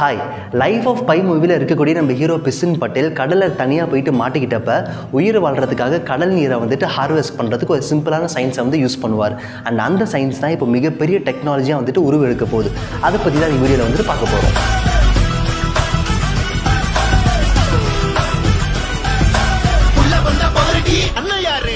hi life of by மூவியில் இருக்கக்கூடிய நம்ம ஹீரோ பிசின் பட்டேல் கடலில் தனியாக போயிட்டு மாட்டிக்கிட்டப்ப உயிர் வாழ்கிறதுக்காக கடல் நீரை வந்துட்டு ஹார்வெஸ்ட் பண்ணுறதுக்கு ஒரு சிம்பிளான சயின்ஸை வந்து யூஸ் பண்ணுவார் அண்ட் அந்த சயின்ஸ் தான் இப்போ மிகப்பெரிய டெக்னாலஜியாக வந்துட்டு உருவெடுக்க போகுது அதை பற்றி தான் இந்த வீடியோவில் வந்துட்டு பார்க்க போகிறோம் உள்ள வந்த பவரடி அண்ணன் யாரு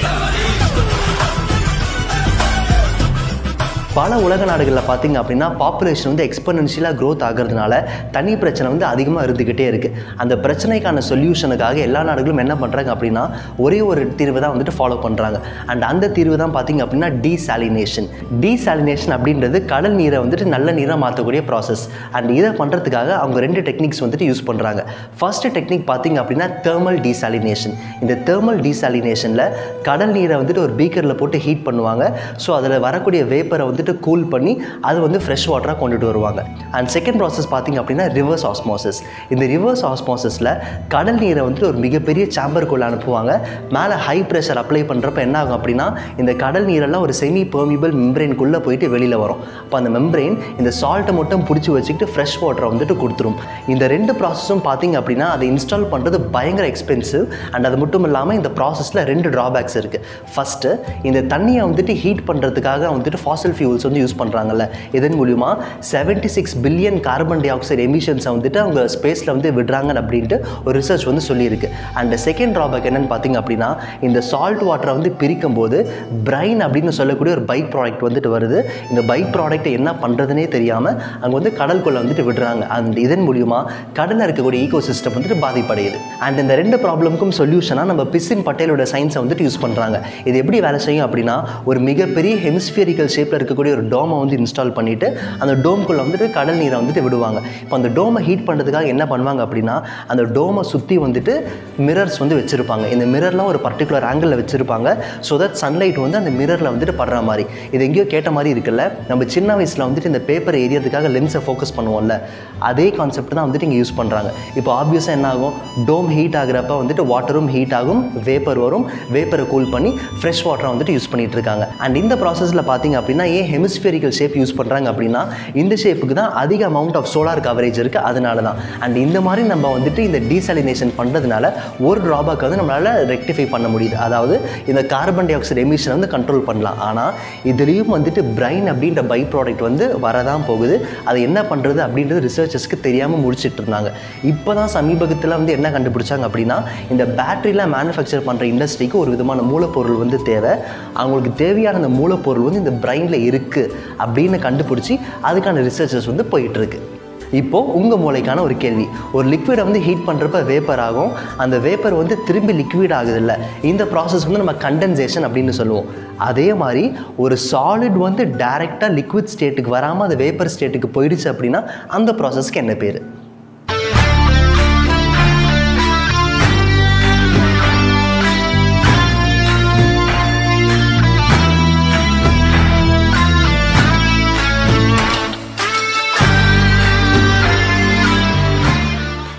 பல உலக நாடுகளில் பார்த்தீங்க அப்படின்னா பாப்புலேஷன் வந்து எக்ஸ்பனன்ஷியலாக growth ஆகிறதுனால தண்ணி பிரச்சனை வந்து அதிகமாக இருந்துக்கிட்டே இருக்குது அந்த பிரச்சனைக்கான சொல்யூஷனுக்காக எல்லா நாடுகளும் என்ன பண்ணுறாங்க அப்படின்னா ஒரே ஒரு தீர்வு தான் வந்துட்டு ஃபாலோ பண்ணுறாங்க அண்ட் அந்த தீர்வு தான் பார்த்தீங்க அப்படின்னா டீசாலினேஷன் டீசாலினேஷன் அப்படின்றது கடல் நீரை வந்துட்டு நல்ல நீராக மாற்றக்கூடிய ப்ராசஸ் அண்ட் இதை பண்ணுறதுக்காக அவங்க ரெண்டு டெக்னிக்ஸ் வந்துட்டு யூஸ் பண்ணுறாங்க ஃபர்ஸ்ட் டெக்னிக் பார்த்தீங்க அப்படின்னா தேர்மல் டீசாலினேஷன் இந்த தேர்மல் டீசாலினேஷனில் கடல் நீரை வந்துட்டு ஒரு பீக்கரில் போட்டு ஹீட் பண்ணுவாங்க ஸோ அதில் வரக்கூடிய வேப்பரை வந்துட்டு கூல் பண்ணி அது வந்து ஃப்ரெஷ் வாட்டராக கொண்டுட்டு வருவாங்க அண்ட் செகண்ட் ப்ராசஸ் பார்த்தீங்க அப்படின்னா ரிவர்ஸ் ஆஸ்மோசிஸ் இந்த ரிவர்ஸ் ஆஸ்மோசிஸில் கடல் நீரை வந்துட்டு ஒரு மிகப்பெரிய சாம்பருக்குள்ளே அனுப்புவாங்க மேலே ஹை ப்ரெஷர் அப்ளை பண்ணுறப்ப என்ன ஆகும் அப்படின்னா இந்த கடல் நீரெல்லாம் ஒரு செமி பெர்மிபிள் மெம்பரெயின்குள்ளே போயிட்டு வெளியில் வரும் அப்போ அந்த மெம்பரெயின் இந்த சால்ட்டை மட்டும் பிடிச்சி வச்சுக்கிட்டு ஃப்ரெஷ் வாட்டரை வந்துட்டு கொடுத்துரும் இந்த ரெண்டு ப்ராசஸும் பார்த்தீங்க அப்படின்னா அதை இன்ஸ்டால் பண்ணுறது பயங்கர எக்ஸ்பென்சிவ் அண்ட் அது மட்டும் இல்லாமல் இந்த ப்ராசஸில் ரெண்டு ட்ராபேக்ஸ் இருக்குது ஃபஸ்ட்டு இந்த தண்ணியை வந்துட்டு ஹீட் பண்ணுறதுக்காக வந்துட்டு ஃபாசில் ஃபியூல்ஸ் வந்து யூஸ் பண்ணுறாங்கல்ல இதன் மூலிமா seventy six billion carbon dioxide எமிஷன்ஸை வந்துட்டு அவங்க ஸ்பேஸில் வந்து விடுறாங்க அப்படின்ட்டு ஒரு ரிசர்ச் வந்து சொல்லியிருக்கு அண்ட் செகண்ட் ட்ராபேக் என்னன்னு பார்த்தீங்க அப்படின்னா இந்த சால்ட் வாட்டரை வந்து பிரிக்கும் போது பிரைன் அப்படின்னு சொல்லக்கூடிய ஒரு பைக் ப்ராடக்ட் வந்துட்டு வருது இந்த பைக் ப்ராடக்ட்டை என்ன பண்ணுறதுனே தெரியாமல் அங்கே வந்து கடலுக்குள்ளே வந்துட்டு விடுறாங்க அண்ட் இதன் மூலிமா கடலில் இருக்கக்கூடிய ஈகோ சிஸ்டம் வந்துட்டு பாதிப்படையுது அண்ட் இந்த ரெண்டு ப்ராப்ளமுக்கும் சொல்யூஷனாக நம்ம பிசின் பட்டேலோட சயின்ஸை வந்துட்டு யூஸ் பண்ணுறாங்க இது எப்படி வேலை செய்யும் அப்படின்னா ஒரு மிகப்பெரிய ஹெமிஸ்பியரிக்கல் ஷேப்பில் இருக்கக்கூடிய ஒரு டோமை வந்து இன்ஸ்டால் பண்ணிவிட்டு அந்த டோம்குள்ளே வந்துட்டு கடல் நீரை வந்துட்டு விடுவாங்க இப்போ அந்த டோமை ஹீட் பண்ணுறதுக்காக என்ன பண்ணுவாங்க அப்படின்னா அந்த டோமை சுற்றி வந்துட்டு மிரர்ஸ் வந்து வச்சுருப்பாங்க இந்த மிரர்லாம் ஒரு பர்டிகுலர் ஆங்கிளில் வச்சுருப்பாங்க ஸோ தட் சன்லைட் வந்து அந்த மிரரில் வந்துட்டு படுற மாதிரி இது எங்கேயோ கேட்ட மாதிரி இருக்குல்ல நம்ம சின்ன வயசில் வந்துட்டு இந்த பேப்பர் எரியறதுக்காக லென்ஸை ஃபோக்கஸ் பண்ணுவோம்ல அதே கான்செப்ட் தான் வந்துட்டு இங்கே யூஸ் பண்ணுறாங்க இப்போ ஆப்வியஸாக என்ன ஆகும் டோம் ஹீட் ஆகுறப்ப வந்துட்டு வாட்டரும் ஹீட் ஆகும் வேப்பர் வரும் வேப்பரை கூல் பண்ணி ஃப்ரெஷ் வாட்டரை வந்துட்டு யூஸ் பண்ணிட்டு இருக்காங்க அண்ட் இந்த ப்ராசஸில் பார்த்தீங்க அப்படின்னா ஏன் ஹெமிஸ்பியரிக்கல் ஷேப் யூஸ் பண்ணுறாங்க அப்படின்னா இந்த ஷேப்புக்கு தான் அதிக அமௌண்ட் ஆஃப் சோலார் கவரேஜ் இருக்குது அதனால தான் அண்ட் இந்த மாதிரி நம்ம வந்துட்டு இந்த டீசாலினேஷன் பண்ணுறதுனால ஒரு ட்ராபேக் வந்து நம்மளால் ரெக்டிஃபை பண்ண முடியுது அதாவது இந்த கார்பன் டை ஆக்சைடு எமிஷன் வந்து கண்ட்ரோல் பண்ணலாம் ஆனால் இதுலேயும் வந்துட்டு பிரைன் அப்படின்ற பை ப்ராடக்ட் வந்து வரதான் போகுது அதை என்ன பண்ணுறது அப்படின்றது ரிசர்ச்சர்ஸ்க்கு தெரியாமல் முடிச்சிட்டு இருந்தாங்க இப்போ தான் சமீபத்தில் வந்து என்ன கண்டுபிடிச்சாங்க அப்படின்னா இந்த பேட்டரியில் மேனுஃபேக்சர் பண்ணுற இண்டஸ்ட்ரிக்கு ஒரு விதமான மூலப்பொருள் வந்து தேவை அவங்களுக்கு தேவையான அந்த மூலப்பொருள் வந்து இந்த பிரைனில் இருக்குது அப்படின்னு கண்டுபிடிச்சி அதுக்கான ரிசர்ச்சர்ஸ் வந்து போயிட்டுருக்கு இப்போது உங்கள் மூளைக்கான ஒரு கேள்வி ஒரு லிக்விடை வந்து ஹீட் பண்ணுறப்ப வேப்பர் ஆகும் அந்த வேப்பர் வந்து திரும்பி லிக்விட் ஆகுதுல்ல இந்த ப்ராசஸ் வந்து நம்ம கண்டென்சேஷன் அப்படின்னு சொல்லுவோம் அதே மாதிரி ஒரு சாலிட் வந்து டைரெக்டாக லிக்விட் ஸ்டேட்டுக்கு வராமல் அது வேப்பர் ஸ்டேட்டுக்கு போயிடுச்சு அப்படின்னா அந்த ப்ராசஸ்க்கு என்ன பேர்